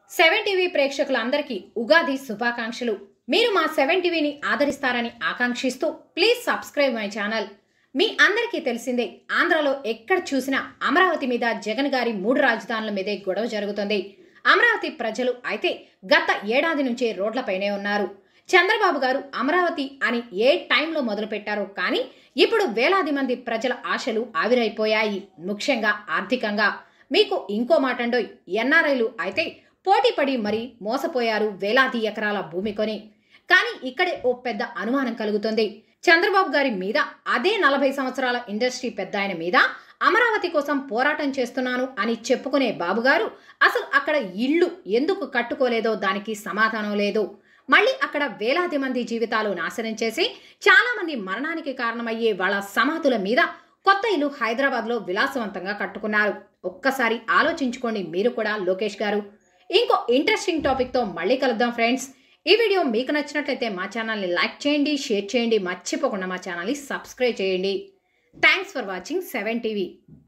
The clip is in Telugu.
సెవెన్ టీవీ ప్రేక్షకులందరికీ ఉగాది శుభాకాంక్షలు మీరు మా సెవెన్ టీవీని ఆదరిస్తారని ఆకాంక్షిస్తూ ప్లీజ్ సబ్స్క్రైబ్ మై ఛానల్ మీ అందరికీ తెలిసిందే ఆంధ్రలో ఎక్కడ చూసినా అమరావతి మీద జగన్ గారి మూడు రాజధానుల మీదే గొడవ జరుగుతుంది అమరావతి ప్రజలు అయితే గత ఏడాది నుంచే రోడ్లపైనే ఉన్నారు చంద్రబాబు గారు అమరావతి అని ఏ టైంలో మొదలుపెట్టారో కానీ ఇప్పుడు వేలాది మంది ప్రజల ఆశలు ఆవిరైపోయాయి ముఖ్యంగా ఆర్థికంగా మీకు ఇంకో మాటండోయ్ ఎన్ఆర్ఐలు అయితే పోటీపడి మరీ మోసపోయారు వేలాది ఎకరాల భూమి కొని కానీ ఇక్కడే ఓ పెద్ద అనుమానం కలుగుతుంది చంద్రబాబు గారి మీద అదే నలభై సంవత్సరాల ఇండస్ట్రీ పెద్ద ఆయన మీద అమరావతి కోసం పోరాటం చేస్తున్నాను అని చెప్పుకునే బాబుగారు అసలు అక్కడ ఇల్లు ఎందుకు కట్టుకోలేదో దానికి సమాధానం లేదు మళ్ళీ అక్కడ వేలాది మంది జీవితాలు నాశనం చేసి చాలా మంది మరణానికి కారణమయ్యే వాళ్ళ సమాధుల మీద కొత్త ఇల్లు హైదరాబాద్లో విలాసవంతంగా కట్టుకున్నారు ఒక్కసారి ఆలోచించుకోండి మీరు కూడా లోకేష్ గారు ఇంకో ఇంట్రెస్టింగ్ టాపిక్తో మళ్ళీ కలుద్దాం ఫ్రెండ్స్ ఈ వీడియో మీకు నచ్చినట్లయితే మా ఛానల్ని లైక్ చేయండి షేర్ చేయండి మర్చిపోకుండా మా ఛానల్ని సబ్స్క్రైబ్ చేయండి thanks for watching seven TV